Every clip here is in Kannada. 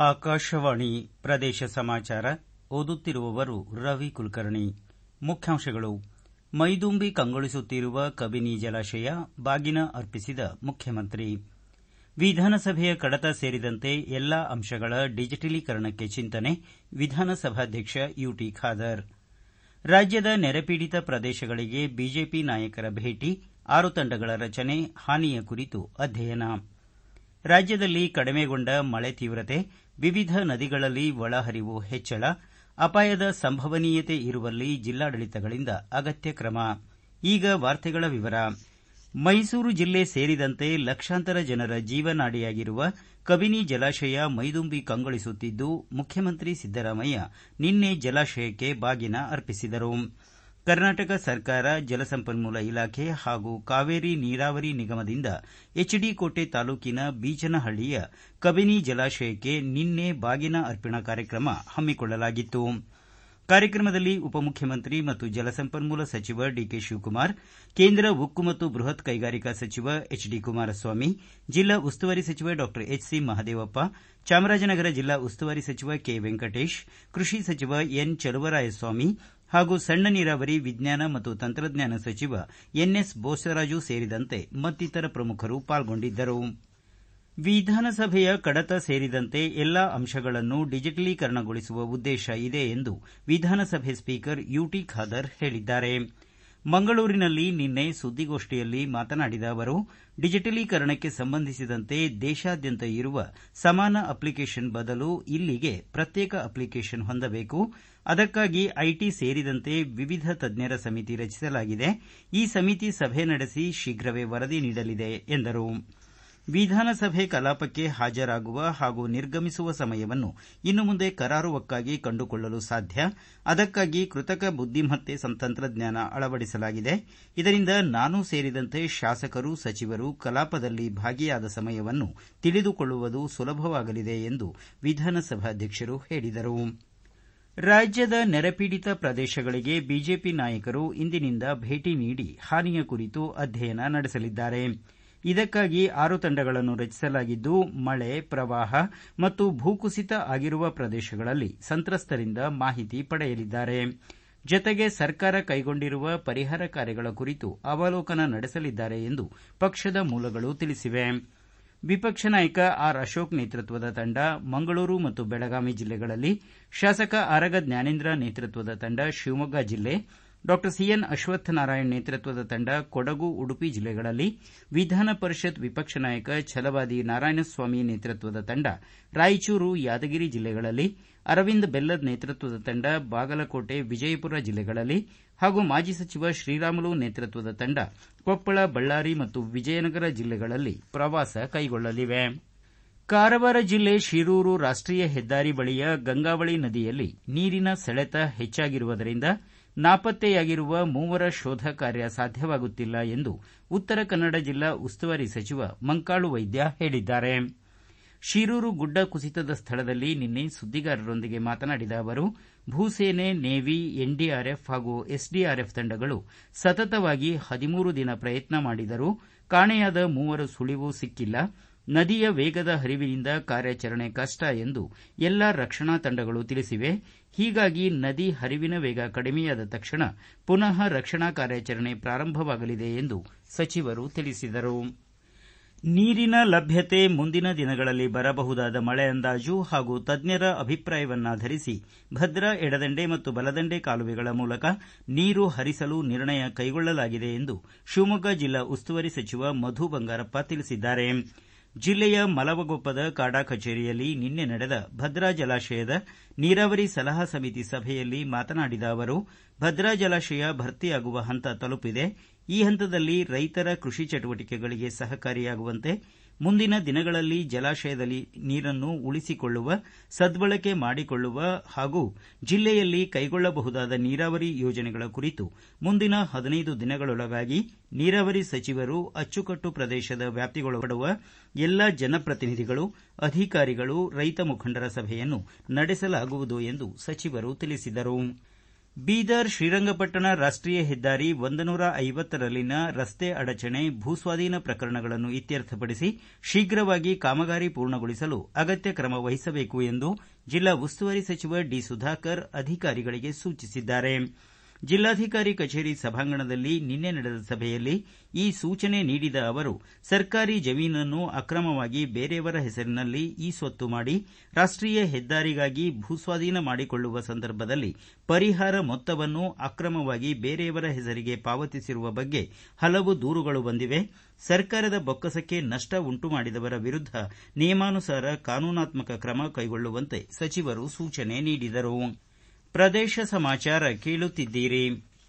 ಆಕಾಶವಾಣಿ ಪ್ರದೇಶ ಸಮಾಚಾರ ಓದುತ್ತಿರುವವರು ರವಿ ಕುಲಕರ್ಣಿ ಮುಖ್ಯಾಂಶಗಳು ಮೈದುಂಬಿ ಕಂಗೊಳಿಸುತ್ತಿರುವ ಕಬಿನಿ ಜಲಾಶಯ ಬಾಗಿನ ಅರ್ಪಿಸಿದ ಮುಖ್ಯಮಂತ್ರಿ ವಿಧಾನಸಭೆಯ ಕಡತ ಸೇರಿದಂತೆ ಎಲ್ಲಾ ಅಂಶಗಳ ಡಿಜಿಟಲೀಕರಣಕ್ಕೆ ಚಿಂತನೆ ವಿಧಾನಸಭಾಧ್ಯಕ್ಷ ಯುಟಿ ಖಾದರ್ ರಾಜ್ಯದ ನೆರೆಪೀಡಿತ ಪ್ರದೇಶಗಳಿಗೆ ಬಿಜೆಪಿ ನಾಯಕರ ಭೇಟಿ ಆರು ತಂಡಗಳ ರಚನೆ ಹಾನಿಯ ಕುರಿತು ಅಧ್ಯಯನ ರಾಜ್ಯದಲ್ಲಿ ಕಡಿಮೆಗೊಂಡ ಮಳೆ ತೀವ್ರತೆ ವಿವಿಧ ನದಿಗಳಲ್ಲಿ ಒಳಹರಿವು ಹೆಚ್ಚಳ ಅಪಾಯದ ಸಂಭವನೀಯತೆ ಇರುವಲ್ಲಿ ಜಿಲ್ಲಾಡಳಿತಗಳಿಂದ ಅಗತ್ಯ ಕ್ರಮ ಈಗ ವಾರ್ತೆಗಳ ವಿವರ ಮೈಸೂರು ಜಿಲ್ಲೆ ಸೇರಿದಂತೆ ಲಕ್ಷಾಂತರ ಜನರ ಜೀವನಾಡಿಯಾಗಿರುವ ಕಬಿನಿ ಜಲಾಶಯ ಮೈದುಂಬಿ ಕಂಗೊಳಿಸುತ್ತಿದ್ದು ಮುಖ್ಯಮಂತ್ರಿ ಸಿದ್ದರಾಮಯ್ಯ ನಿನ್ನೆ ಜಲಾಶಯಕ್ಕೆ ಬಾಗಿನ ಅರ್ಪಿಸಿದರು ಕರ್ನಾಟಕ ಸರ್ಕಾರ ಜಲಸಂಪನ್ಮೂಲ ಇಲಾಖೆ ಹಾಗೂ ಕಾವೇರಿ ನೀರಾವರಿ ನಿಗಮದಿಂದ ಎಚ್ಡಿ ಕೋಟೆ ತಾಲೂಕಿನ ಬೀಚನಹಳ್ಳಿಯ ಕಬಿನಿ ಜಲಾಶಯಕ್ಕೆ ನಿನ್ನೆ ಬಾಗಿನ ಅರ್ಪಣಾ ಕಾರ್ಯಕ್ರಮ ಹಮ್ಮಿಕೊಳ್ಳಲಾಗಿತ್ತು ಕಾರ್ಯಕ್ರಮದಲ್ಲಿ ಉಪಮುಖ್ಯಮಂತ್ರಿ ಮತ್ತು ಜಲಸಂಪನ್ಮೂಲ ಸಚಿವ ಡಿಕೆ ಶಿವಕುಮಾರ್ ಕೇಂದ್ರ ಉಕ್ಕು ಮತ್ತು ಬೃಹತ್ ಕೈಗಾರಿಕಾ ಸಚಿವ ಎಚ್ ಡಿ ಕುಮಾರಸ್ವಾಮಿ ಜಿಲ್ಲಾ ಉಸ್ತುವಾರಿ ಸಚಿವ ಡಾ ಎಚ್ ಸಿ ಮಹದೇವಪ್ಪ ಚಾಮರಾಜನಗರ ಜಿಲ್ಲಾ ಉಸ್ತುವಾರಿ ಸಚಿವ ಕೆ ವೆಂಕಟೇಶ್ ಕೃಷಿ ಸಚಿವ ಎನ್ ಚಲುವರಾಯಸ್ವಾಮಿ ಹಾಗೂ ಸಣ್ಣ ನೀರಾವರಿ ವಿಜ್ಞಾನ ಮತ್ತು ತಂತ್ರಜ್ಞಾನ ಸಚಿವ ಎನ್ಎಸ್ ಬೋಸರಾಜು ಸೇರಿದಂತೆ ಮತ್ತಿತರ ಪ್ರಮುಖರು ಪಾಲ್ಗೊಂಡಿದ್ದರು ವಿಧಾನಸಭೆಯ ಕಡತ ಸೇರಿದಂತೆ ಎಲ್ಲಾ ಅಂಶಗಳನ್ನು ಡಿಜಿಟಲೀಕರಣಗೊಳಿಸುವ ಉದ್ದೇಶ ಇದೆ ಎಂದು ವಿಧಾನಸಭೆ ಸ್ಪೀಕರ್ ಯುಟಿ ಖಾದರ್ ಹೇಳಿದ್ದಾರೆ ಮಂಗಳೂರಿನಲ್ಲಿ ನಿನ್ನೆ ಸುದ್ದಿಗೋಷ್ಠಿಯಲ್ಲಿ ಮಾತನಾಡಿದ ಅವರು ಡಿಜಿಟಲೀಕರಣಕ್ಕೆ ಸಂಬಂಧಿಸಿದಂತೆ ದೇಶಾದ್ಯಂತ ಇರುವ ಸಮಾನ ಅಪ್ಲಿಕೇಷನ್ ಬದಲು ಇಲ್ಲಿಗೆ ಪ್ರತ್ಯೇಕ ಅಪ್ಲಿಕೇಷನ್ ಹೊಂದಬೇಕು ಅದಕ್ಕಾಗಿ ಐಟಿ ಸೇರಿದಂತೆ ವಿವಿಧ ತಜ್ಞರ ಸಮಿತಿ ರಚಿಸಲಾಗಿದೆ ಈ ಸಮಿತಿ ಸಭೆ ನಡೆಸಿ ಶೀಘ್ರವೇ ವರದಿ ನೀಡಲಿದೆ ಎಂದರು ವಿಧಾನಸಭೆ ಕಲಾಪಕ್ಕೆ ಹಾಜರಾಗುವ ಹಾಗೂ ನಿರ್ಗಮಿಸುವ ಸಮಯವನ್ನು ಇನ್ನು ಮುಂದೆ ಕರಾರುವಕ್ಕಾಗಿ ಕಂಡುಕೊಳ್ಳಲು ಸಾಧ್ಯ ಅದಕ್ಕಾಗಿ ಕೃತಕ ಬುದ್ದಿಮತ್ತೆ ತಂತ್ರಜ್ಞಾನ ಅಳವಡಿಸಲಾಗಿದೆ ಇದರಿಂದ ನಾನು ಸೇರಿದಂತೆ ಶಾಸಕರು ಸಚಿವರು ಕಲಾಪದಲ್ಲಿ ಭಾಗಿಯಾದ ಸಮಯವನ್ನು ತಿಳಿದುಕೊಳ್ಳುವುದು ಸುಲಭವಾಗಲಿದೆ ಎಂದು ವಿಧಾನಸಭಾಧ್ಯಕ್ಷರು ಹೇಳಿದರು ರಾಜ್ಯದ ನೆರೆಪೀಡಿತ ಪ್ರದೇಶಗಳಿಗೆ ಬಿಜೆಪಿ ನಾಯಕರು ಇಂದಿನಿಂದ ಭೇಟಿ ನೀಡಿ ಹಾನಿಯ ಕುರಿತು ಅಧ್ಯಯನ ನಡೆಸಲಿದ್ದಾರೆ ಇದಕ್ಕಾಗಿ ಆರು ತಂಡಗಳನ್ನು ರಚಿಸಲಾಗಿದ್ದು ಮಳೆ ಪ್ರವಾಹ ಮತ್ತು ಭೂಕುಸಿತ ಆಗಿರುವ ಪ್ರದೇಶಗಳಲ್ಲಿ ಸಂತ್ರಸ್ತರಿಂದ ಮಾಹಿತಿ ಪಡೆಯಲಿದ್ದಾರೆ ಜತೆಗೆ ಸರ್ಕಾರ ಕೈಗೊಂಡಿರುವ ಪರಿಹಾರ ಕಾರ್ಯಗಳ ಕುರಿತು ಅವಲೋಕನ ನಡೆಸಲಿದ್ದಾರೆ ಎಂದು ಪಕ್ಷದ ಮೂಲಗಳು ತಿಳಿಸಿವೆ ವಿಪಕ್ಷ ನಾಯಕ ಆರ್ ಅಶೋಕ್ ನೇತೃತ್ವದ ತಂಡ ಮಂಗಳೂರು ಮತ್ತು ಬೆಳಗಾವಿ ಜಿಲ್ಲೆಗಳಲ್ಲಿ ಶಾಸಕ ಆರಗ ಜ್ಞಾನೇಂದ್ರ ನೇತೃತ್ವದ ತಂಡ ಶಿವಮೊಗ್ಗ ಜಿಲ್ಲೆ ಡಾ ಸಿಎನ್ ಅಶ್ವತ್ಥನಾರಾಯಣ ನೇತೃತ್ವದ ತಂಡ ಕೊಡಗು ಉಡುಪಿ ಜಿಲ್ಲೆಗಳಲ್ಲಿ ವಿಧಾನ ಪರಿಷತ್ ವಿಪಕ್ಷ ನಾಯಕ ಛಲವಾದಿ ನಾರಾಯಣಸ್ವಾಮಿ ನೇತೃತ್ವದ ತಂಡ ರಾಯಚೂರು ಯಾದಗಿರಿ ಜಿಲ್ಲೆಗಳಲ್ಲಿ ಅರವಿಂದ್ ಬೆಲ್ಲದ್ ನೇತೃತ್ವದ ತಂಡ ಬಾಗಲಕೋಟೆ ವಿಜಯಪುರ ಜಿಲ್ಲೆಗಳಲ್ಲಿ ಹಾಗೂ ಮಾಜಿ ಸಚಿವ ಶ್ರೀರಾಮುಲು ನೇತೃತ್ವದ ತಂಡ ಕೊಪ್ಪಳ ಬಳ್ಳಾರಿ ಮತ್ತು ವಿಜಯನಗರ ಜಿಲ್ಲೆಗಳಲ್ಲಿ ಪ್ರವಾಸ ಕೈಗೊಳ್ಳಲಿವೆ ಕಾರವಾರ ಜಿಲ್ಲೆ ಶಿರೂರು ರಾಷ್ಟೀಯ ಹೆದ್ದಾರಿ ಬಳಿಯ ಗಂಗಾವಳಿ ನದಿಯಲ್ಲಿ ನೀರಿನ ಸೆಳೆತ ಹೆಚ್ಚಾಗಿರುವುದರಿಂದ ನಾಪತ್ತೆಯಾಗಿರುವ ಮೂವರ ಶೋಧ ಕಾರ್ಯ ಸಾಧ್ಯವಾಗುತ್ತಿಲ್ಲ ಎಂದು ಉತ್ತರ ಕನ್ನಡ ಜಿಲ್ಲಾ ಉಸ್ತುವಾರಿ ಸಚಿವ ಮಂಕಾಳು ವೈದ್ಯ ಹೇಳಿದ್ದಾರೆ ಶಿರೂರು ಗುಡ್ಡ ಕುಸಿತದ ಸ್ಥಳದಲ್ಲಿ ನಿನ್ನೆ ಸುದ್ದಿಗಾರರೊಂದಿಗೆ ಮಾತನಾಡಿದ ಅವರು ಭೂಸೇನೆ ನೇವಿ ಎನ್ಡಿಆರ್ಎಫ್ ಹಾಗೂ ಎಸ್ಡಿಆರ್ಎಫ್ ತಂಡಗಳು ಸತತವಾಗಿ ಹದಿಮೂರು ದಿನ ಪ್ರಯತ್ನ ಮಾಡಿದರೂ ಕಾಣೆಯಾದ ಮೂವರ ಸುಳಿವು ಸಿಕ್ಕಿಲ್ಲ ನದಿಯ ವೇಗದ ಹರಿವಿನಿಂದ ಕಾರ್ಯಾಚರಣೆ ಕಷ್ಟ ಎಂದು ಎಲ್ಲಾ ರಕ್ಷಣಾ ತಂಡಗಳು ತಿಳಿಸಿವೆ ಹೀಗಾಗಿ ನದಿ ಹರಿವಿನ ವೇಗ ಕಡಿಮೆಯಾದ ತಕ್ಷಣ ಪುನಃ ರಕ್ಷಣಾ ಕಾರ್ಯಾಚರಣೆ ಪ್ರಾರಂಭವಾಗಲಿದೆ ಎಂದು ಸಚಿವರು ತಿಳಿಸಿದರು ನೀರಿನ ಲಭ್ಯತೆ ಮುಂದಿನ ದಿನಗಳಲ್ಲಿ ಬರಬಹುದಾದ ಮಳೆ ಅಂದಾಜು ಹಾಗೂ ತಜ್ಞರ ಅಭಿಪ್ರಾಯವನ್ನಾಧರಿಸಿ ಭದ್ರಾ ಎಡದಂಡೆ ಮತ್ತು ಬಲದಂಡೆ ಕಾಲುವೆಗಳ ಮೂಲಕ ನೀರು ಹರಿಸಲು ನಿರ್ಣಯ ಕೈಗೊಳ್ಳಲಾಗಿದೆ ಎಂದು ಶಿವಮೊಗ್ಗ ಜಿಲ್ಲಾ ಉಸ್ತುವಾರಿ ಸಚಿವ ಮಧು ಬಂಗಾರಪ್ಪ ತಿಳಿಸಿದ್ದಾರೆ ಜಿಲ್ಲೆಯ ಮಲವಗೊಪ್ಪದ ಕಾಡಾ ಕಚೇರಿಯಲ್ಲಿ ನಿನ್ನೆ ನಡೆದ ಭದ್ರಾ ಜಲಾಶಯದ ನೀರಾವರಿ ಸಲಹಾ ಸಮಿತಿ ಸಭೆಯಲ್ಲಿ ಮಾತನಾಡಿದ ಅವರು ಭದ್ರಾ ಜಲಾಶಯ ಭರ್ತಿಯಾಗುವ ಹಂತ ತಲುಪಿದೆ ಈ ಹಂತದಲ್ಲಿ ರೈತರ ಕೃಷಿ ಚಟುವಟಿಕೆಗಳಿಗೆ ಸಹಕಾರಿಯಾಗುವಂತೆ ಮುಂದಿನ ದಿನಗಳಲ್ಲಿ ಜಲಾಶಯದಲ್ಲಿ ನೀರನ್ನು ಉಳಿಸಿಕೊಳ್ಳುವ ಸದ್ಬಳಕೆ ಮಾಡಿಕೊಳ್ಳುವ ಹಾಗೂ ಜಿಲ್ಲೆಯಲ್ಲಿ ಕೈಗೊಳ್ಳಬಹುದಾದ ನೀರಾವರಿ ಯೋಜನೆಗಳ ಕುರಿತು ಮುಂದಿನ ಹದಿನೈದು ದಿನಗಳೊಳಗಾಗಿ ನೀರಾವರಿ ಸಚಿವರು ಅಚ್ಚುಕಟ್ಟು ಪ್ರದೇಶದ ವ್ಯಾಪ್ತಿಗೊಳಪಡುವ ಎಲ್ಲ ಜನಪ್ರತಿನಿಧಿಗಳು ಅಧಿಕಾರಿಗಳು ರೈತ ಮುಖಂಡರ ಸಭೆಯನ್ನು ನಡೆಸಲಾಗುವುದು ಎಂದು ಸಚಿವರು ತಿಳಿಸಿದರು ಬೀದರ್ ಶ್ರೀರಂಗಪಟ್ಟಣ ರಾಷ್ಟೀಯ ಹೆದ್ದಾರಿ ಒಂದನೂರ ಐವತ್ತರಲ್ಲಿನ ರಸ್ತೆ ಅಡಚಣೆ ಭೂಸ್ವಾಧೀನ ಪ್ರಕರಣಗಳನ್ನು ಇತ್ಯರ್ಥಪಡಿಸಿ ಶೀಘ್ರವಾಗಿ ಕಾಮಗಾರಿ ಪೂರ್ಣಗೊಳಿಸಲು ಅಗತ್ಯ ಕ್ರಮ ವಹಿಸಬೇಕು ಎಂದು ಜಿಲ್ಲಾ ಉಸ್ತುವಾರಿ ಸಚಿವ ಡಿ ಸುಧಾಕರ್ ಅಧಿಕಾರಿಗಳಿಗೆ ಸೂಚಿಸಿದ್ದಾರೆ ಜಿಲ್ಲಾಧಿಕಾರಿ ಕಚೇರಿ ಸಭಾಂಗಣದಲ್ಲಿ ನಿನ್ನೆ ನಡೆದ ಸಭೆಯಲ್ಲಿ ಈ ಸೂಚನೆ ನೀಡಿದ ಅವರು ಸರ್ಕಾರಿ ಜಮೀನನ್ನು ಅಕ್ರಮವಾಗಿ ಬೇರೆಯವರ ಹೆಸರಿನಲ್ಲಿ ಇ ಸ್ವತ್ತು ಮಾಡಿ ರಾಷ್ಟೀಯ ಹೆದ್ದಾರಿಗಾಗಿ ಭೂಸ್ವಾಧೀನ ಮಾಡಿಕೊಳ್ಳುವ ಸಂದರ್ಭದಲ್ಲಿ ಪರಿಹಾರ ಮೊತ್ತವನ್ನು ಅಕ್ರಮವಾಗಿ ಬೇರೆಯವರ ಹೆಸರಿಗೆ ಪಾವತಿಸಿರುವ ಬಗ್ಗೆ ಹಲವು ದೂರುಗಳು ಬಂದಿವೆ ಸರ್ಕಾರದ ಬೊಕ್ಕಸಕ್ಕೆ ನಷ್ಟ ಉಂಟು ಮಾಡಿದವರ ವಿರುದ್ಧ ನಿಯಮಾನುಸಾರ ಕಾನೂನಾತ್ಮಕ ಕ್ರಮ ಕೈಗೊಳ್ಳುವಂತೆ ಸಚಿವರು ಸೂಚನೆ ನೀಡಿದರು ಪ್ರದೇಶ ಸಮಾಚಾರ ಕೇಳುತ್ತಿದ್ದೀರಿ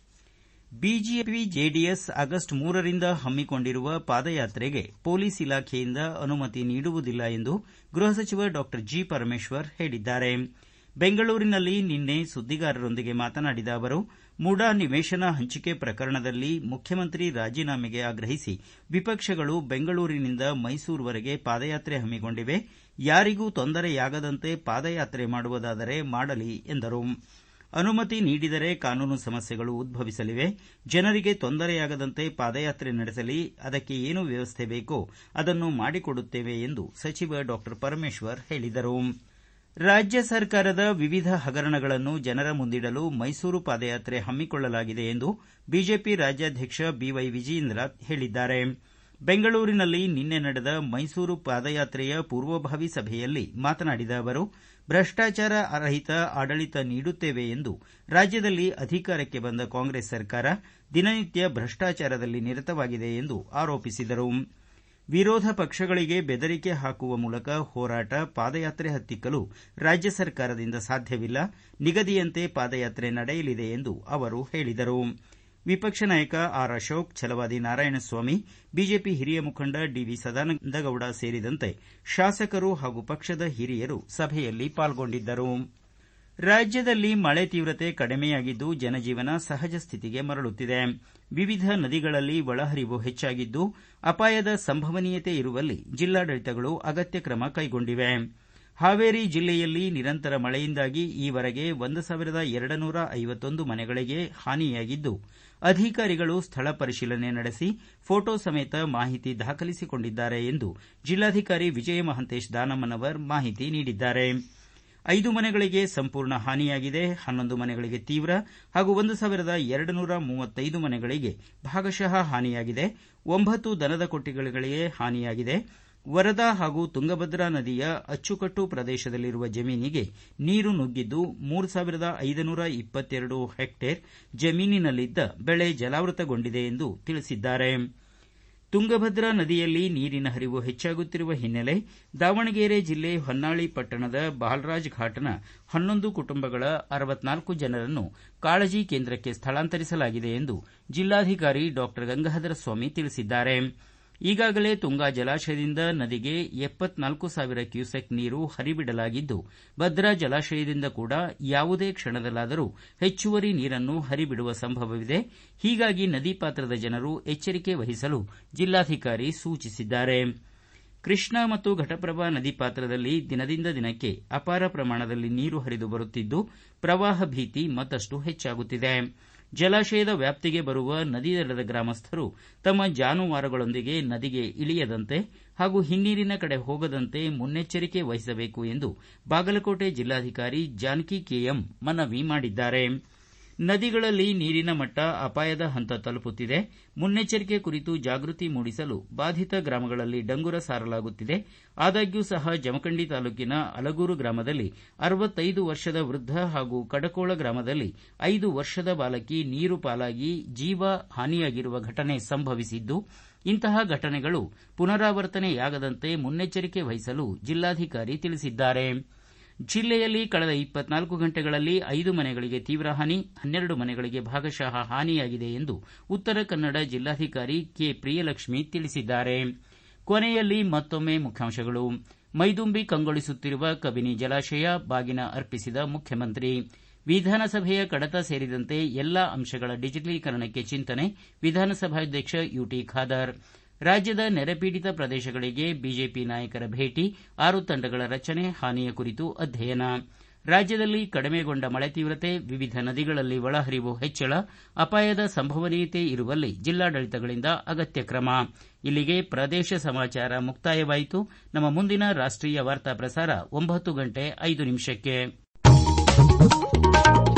ಬಿಜೆಪಿ ಜೆಡಿಎಸ್ ಆಗಸ್ಟ್ ಮೂರರಿಂದ ಹಮ್ಮಿಕೊಂಡಿರುವ ಪಾದಯಾತ್ರೆಗೆ ಪೊಲೀಸ್ ಇಲಾಖೆಯಿಂದ ಅನುಮತಿ ನೀಡುವುದಿಲ್ಲ ಎಂದು ಗೃಹ ಸಚಿವ ಡಾ ಜಿ ಪರಮೇಶ್ವರ್ ಹೇಳಿದ್ದಾರೆ ಬೆಂಗಳೂರಿನಲ್ಲಿ ನಿನ್ನೆ ಸುದ್ದಿಗಾರರೊಂದಿಗೆ ಮಾತನಾಡಿದ ಅವರು ಮುಡಾ ನಿವೇಶನ ಹಂಚಿಕೆ ಪ್ರಕರಣದಲ್ಲಿ ಮುಖ್ಯಮಂತ್ರಿ ರಾಜೀನಾಮೆಗೆ ಆಗ್ರಹಿಸಿ ವಿಪಕ್ಷಗಳು ಬೆಂಗಳೂರಿನಿಂದ ಮೈಸೂರುವರೆಗೆ ಪಾದಯಾತ್ರೆ ಹಮ್ಮಿಕೊಂಡಿವೆ ಯಾರಿಗೂ ತೊಂದರೆಯಾಗದಂತೆ ಪಾದಯಾತ್ರೆ ಮಾಡುವುದಾದರೆ ಮಾಡಲಿ ಎಂದರು ಅನುಮತಿ ನೀಡಿದರೆ ಕಾನೂನು ಸಮಸ್ಯೆಗಳು ಉದ್ಭವಿಸಲಿವೆ ಜನರಿಗೆ ತೊಂದರೆಯಾಗದಂತೆ ಪಾದಯಾತ್ರೆ ನಡೆಸಲಿ ಅದಕ್ಕೆ ಏನು ವ್ಯವಸ್ಥೆ ಬೇಕೋ ಅದನ್ನು ಮಾಡಿಕೊಡುತ್ತೇವೆ ಎಂದು ಸಚಿವ ಡಾ ಪರಮೇಶ್ವರ್ ಹೇಳಿದರು ರಾಜ್ಯ ಸರ್ಕಾರದ ವಿವಿಧ ಹಗರಣಗಳನ್ನು ಜನರ ಮುಂದಿಡಲು ಮೈಸೂರು ಪಾದಯಾತ್ರೆ ಹಮ್ಮಿಕೊಳ್ಳಲಾಗಿದೆ ಎಂದು ಬಿಜೆಪಿ ರಾಜ್ಯಾಧ್ಯಕ್ಷ ಬಿವೈ ವಿಜಯೇಂದ್ರ ಹೇಳಿದ್ದಾರೆ ಬೆಂಗಳೂರಿನಲ್ಲಿ ನಿನ್ನೆ ನಡೆದ ಮೈಸೂರು ಪಾದಯಾತ್ರೆಯ ಪೂರ್ವಭಾವಿ ಸಭೆಯಲ್ಲಿ ಮಾತನಾಡಿದ ಅವರು ಭ್ರಷ್ಟಾಚಾರ ರಹಿತ ಆಡಳಿತ ನೀಡುತ್ತೇವೆ ಎಂದು ರಾಜ್ಯದಲ್ಲಿ ಅಧಿಕಾರಕ್ಕೆ ಬಂದ ಕಾಂಗ್ರೆಸ್ ಸರ್ಕಾರ ದಿನನಿತ್ಯ ಭ್ರಷ್ಟಾಚಾರದಲ್ಲಿ ನಿರತವಾಗಿದೆ ಎಂದು ಆರೋಪಿಸಿದರು ವಿರೋಧ ಪಕ್ಷಗಳಿಗೆ ಬೆದರಿಕೆ ಹಾಕುವ ಮೂಲಕ ಹೋರಾಟ ಪಾದಯಾತ್ರೆ ಹತ್ತಿಕ್ಕಲು ರಾಜ್ಯ ಸರ್ಕಾರದಿಂದ ಸಾಧ್ಯವಿಲ್ಲ ನಿಗದಿಯಂತೆ ಪಾದಯಾತ್ರೆ ನಡೆಯಲಿದೆ ಎಂದು ಅವರು ಹೇಳಿದರು ವಿಪಕ್ಷ ನಾಯಕ ಆರ್ ಅಶೋಕ್ ಛಲವಾದಿ ನಾರಾಯಣಸ್ವಾಮಿ ಬಿಜೆಪಿ ಹಿರಿಯ ಮುಖಂಡ ಡಿವಿ ಸದಾನಂದಗೌಡ ಸೇರಿದಂತೆ ಶಾಸಕರು ಹಾಗೂ ಪಕ್ಷದ ಹಿರಿಯರು ಸಭೆಯಲ್ಲಿ ಪಾಲ್ಗೊಂಡಿದ್ದರು ರಾಜ್ಯದಲ್ಲಿ ಮಳೆ ತೀವ್ರತೆ ಕಡಿಮೆಯಾಗಿದ್ದು ಜನಜೀವನ ಸಹಜ ಸ್ಥಿತಿಗೆ ಮರಳುತ್ತಿದೆ ವಿವಿಧ ನದಿಗಳಲ್ಲಿ ಒಳಹರಿವು ಹೆಚ್ಚಾಗಿದ್ದು ಅಪಾಯದ ಸಂಭವನೀಯತೆ ಇರುವಲ್ಲಿ ಜಿಲ್ಲಾಡಳಿತಗಳು ಅಗತ್ಯ ಕ್ರಮ ಕೈಗೊಂಡಿವೆ ಹಾವೇರಿ ಜಿಲ್ಲೆಯಲ್ಲಿ ನಿರಂತರ ಮಳೆಯಿಂದಾಗಿ ಈವರೆಗೆ ಒಂದು ಸಾವಿರದ ಎರಡುನೂರ ಐವತ್ತೊಂದು ಮನೆಗಳಿಗೆ ಹಾನಿಯಾಗಿದ್ದು ಅಧಿಕಾರಿಗಳು ಸ್ಥಳ ಪರಿಶೀಲನೆ ನಡೆಸಿ ಫೋಟೋ ಸಮೇತ ಮಾಹಿತಿ ದಾಖಲಿಸಿಕೊಂಡಿದ್ದಾರೆ ಎಂದು ಜಿಲ್ಲಾಧಿಕಾರಿ ವಿಜಯ ಮಹಂತೇಶ್ ದಾನಮ್ಮನವರ್ ಮಾಹಿತಿ ನೀಡಿದ್ದಾರೆ ಐದು ಮನೆಗಳಿಗೆ ಸಂಪೂರ್ಣ ಹಾನಿಯಾಗಿದೆ ಹನ್ನೊಂದು ಮನೆಗಳಿಗೆ ತೀವ್ರ ಹಾಗೂ ಒಂದು ಸಾವಿರದ ಎರಡುನೂರ ಮೂವತ್ತೈದು ಮನೆಗಳಿಗೆ ಭಾಗಶಃ ಹಾನಿಯಾಗಿದೆ ಒಂಬತ್ತು ದನದ ಕೊಟ್ಟಿಗೆಗಳಿಗೆ ಹಾನಿಯಾಗಿದೆ ವರದಾ ಹಾಗೂ ತುಂಗಭದ್ರಾ ನದಿಯ ಅಚ್ಚುಕಟ್ಟು ಪ್ರದೇಶದಲ್ಲಿರುವ ಜಮೀನಿಗೆ ನೀರು ನುಗ್ಗಿದ್ದು ಮೂರು ಸಾವಿರದ ಐದುನೂರ ಇಪ್ಪತ್ತೆರಡು ಹೆಕ್ಟೇರ್ ಜಮೀನಿನಲ್ಲಿದ್ದ ಬೆಳೆ ಜಲಾವೃತಗೊಂಡಿದೆ ಎಂದು ತಿಳಿಸಿದ್ದಾರೆ ತುಂಗಭದ್ರಾ ನದಿಯಲ್ಲಿ ನೀರಿನ ಹರಿವು ಹೆಚ್ಚಾಗುತ್ತಿರುವ ಹಿನ್ನೆಲೆ ದಾವಣಗೆರೆ ಜಿಲ್ಲೆ ಹೊನ್ನಾಳಿ ಪಟ್ಟಣದ ಬಾಲರಾಜ್ ಘಾಟ್ನ ಹನ್ನೊಂದು ಕುಟುಂಬಗಳ ಅರವತ್ನಾಲ್ಕು ಜನರನ್ನು ಕಾಳಜಿ ಕೇಂದ್ರಕ್ಕೆ ಸ್ಥಳಾಂತರಿಸಲಾಗಿದೆ ಎಂದು ಜಿಲ್ಲಾಧಿಕಾರಿ ಡಾ ಗಂಗಾಧರ ಸ್ವಾಮಿ ತಿಳಿಸಿದ್ದಾರೆ ಈಗಾಗಲೇ ತುಂಗಾ ಜಲಾಶಯದಿಂದ ನದಿಗೆ ಎಪ್ಪತ್ನಾಲ್ಕು ಸಾವಿರ ಕ್ಯೂಸೆಕ್ ನೀರು ಹರಿಬಿಡಲಾಗಿದ್ದು ಭದ್ರಾ ಜಲಾಶಯದಿಂದ ಕೂಡ ಯಾವುದೇ ಕ್ಷಣದಲ್ಲಾದರೂ ಹೆಚ್ಚುವರಿ ನೀರನ್ನು ಹರಿಬಿಡುವ ಸಂಭವವಿದೆ ಹೀಗಾಗಿ ನದಿ ಪಾತ್ರದ ಜನರು ಎಚ್ಚರಿಕೆ ವಹಿಸಲು ಜಿಲ್ಲಾಧಿಕಾರಿ ಸೂಚಿಸಿದ್ದಾರೆ ಕೃಷ್ಣಾ ಮತ್ತು ಘಟಪ್ರಭಾ ನದಿ ಪಾತ್ರದಲ್ಲಿ ದಿನದಿಂದ ದಿನಕ್ಕೆ ಅಪಾರ ಪ್ರಮಾಣದಲ್ಲಿ ನೀರು ಹರಿದು ಬರುತ್ತಿದ್ದು ಪ್ರವಾಹ ಭೀತಿ ಮತ್ತಷ್ಟು ಹೆಚ್ಚಾಗುತ್ತಿದೆ ಜಲಾಶಯದ ವ್ಯಾಪ್ತಿಗೆ ಬರುವ ನದಿ ದಡದ ಗ್ರಾಮಸ್ಥರು ತಮ್ಮ ಜಾನುವಾರುಗಳೊಂದಿಗೆ ನದಿಗೆ ಇಳಿಯದಂತೆ ಹಾಗೂ ಹಿನ್ನೀರಿನ ಕಡೆ ಹೋಗದಂತೆ ಮುನ್ನೆಚ್ಚರಿಕೆ ವಹಿಸಬೇಕು ಎಂದು ಬಾಗಲಕೋಟೆ ಜಿಲ್ಲಾಧಿಕಾರಿ ಜಾನಕಿ ಕೆಎಂ ಮನವಿ ಮಾಡಿದ್ದಾರೆ ನದಿಗಳಲ್ಲಿ ನೀರಿನ ಮಟ್ಟ ಅಪಾಯದ ಹಂತ ತಲುಪುತ್ತಿದೆ ಮುನ್ನೆಚ್ಚರಿಕೆ ಕುರಿತು ಜಾಗೃತಿ ಮೂಡಿಸಲು ಬಾಧಿತ ಗ್ರಾಮಗಳಲ್ಲಿ ಡಂಗುರ ಸಾರಲಾಗುತ್ತಿದೆ ಆದಾಗ್ಯೂ ಸಹ ಜಮಖಂಡಿ ತಾಲೂಕಿನ ಅಲಗೂರು ಗ್ರಾಮದಲ್ಲಿ ಅರವತ್ತೈದು ವರ್ಷದ ವೃದ್ಧ ಹಾಗೂ ಕಡಕೋಳ ಗ್ರಾಮದಲ್ಲಿ ಐದು ವರ್ಷದ ಬಾಲಕಿ ನೀರು ಪಾಲಾಗಿ ಜೀವ ಹಾನಿಯಾಗಿರುವ ಘಟನೆ ಸಂಭವಿಸಿದ್ದು ಇಂತಹ ಘಟನೆಗಳು ಪುನರಾವರ್ತನೆಯಾಗದಂತೆ ಮುನ್ನೆಚ್ಚರಿಕೆ ವಹಿಸಲು ಜಿಲ್ಲಾಧಿಕಾರಿ ತಿಳಿಸಿದ್ದಾರೆ ಜಿಲ್ಲೆಯಲ್ಲಿ ಕಳೆದ ಇಪ್ಪತ್ನಾಲ್ಕು ಗಂಟೆಗಳಲ್ಲಿ ಐದು ಮನೆಗಳಿಗೆ ತೀವ್ರ ಹಾನಿ ಹನ್ನೆರಡು ಮನೆಗಳಿಗೆ ಭಾಗಶಃ ಹಾನಿಯಾಗಿದೆ ಎಂದು ಉತ್ತರ ಕನ್ನಡ ಜಿಲ್ಲಾಧಿಕಾರಿ ಕೆ ಪ್ರಿಯಲಕ್ಷ್ಮಿ ತಿಳಿಸಿದ್ದಾರೆ ಕೊನೆಯಲ್ಲಿ ಮತ್ತೊಮ್ಮೆ ಮುಖ್ಯಾಂಶಗಳು ಮೈದುಂಬಿ ಕಂಗೊಳಿಸುತ್ತಿರುವ ಕಬಿನಿ ಜಲಾಶಯ ಬಾಗಿನ ಅರ್ಪಿಸಿದ ಮುಖ್ಯಮಂತ್ರಿ ವಿಧಾನಸಭೆಯ ಕಡತ ಸೇರಿದಂತೆ ಎಲ್ಲಾ ಅಂಶಗಳ ಡಿಜಿಟಲೀಕರಣಕ್ಕೆ ಚಿಂತನೆ ವಿಧಾನಸಭಾಧ್ಯಕ್ಷ ಯುಟಿ ಖಾದರ್ ರಾಜ್ಯದ ನೆರೆಪೀಡಿತ ಪ್ರದೇಶಗಳಿಗೆ ಬಿಜೆಪಿ ನಾಯಕರ ಭೇಟಿ ಆರು ತಂಡಗಳ ರಚನೆ ಹಾನಿಯ ಕುರಿತು ಅಧ್ಯಯನ ರಾಜ್ಯದಲ್ಲಿ ಕಡಿಮೆಗೊಂಡ ಮಳೆ ತೀವ್ರತೆ ವಿವಿಧ ನದಿಗಳಲ್ಲಿ ಒಳಹರಿವು ಹೆಚ್ಚಳ ಅಪಾಯದ ಸಂಭವನೀಯತೆ ಇರುವಲ್ಲಿ ಜಿಲ್ಲಾಡಳಿತಗಳಿಂದ ಅಗತ್ಯ ಕ್ರಮ ಇಲ್ಲಿಗೆ ಪ್ರದೇಶ ಸಮಾಚಾರ ಮುಕ್ತಾಯವಾಯಿತು ನಮ್ಮ ಮುಂದಿನ ರಾಷ್ಟೀಯ ವಾರ್ತಾ ಪ್ರಸಾರ ಒಂಬತ್ತು ಗಂಟೆ ಐದು ನಿಮಿಷಕ್ಕೆ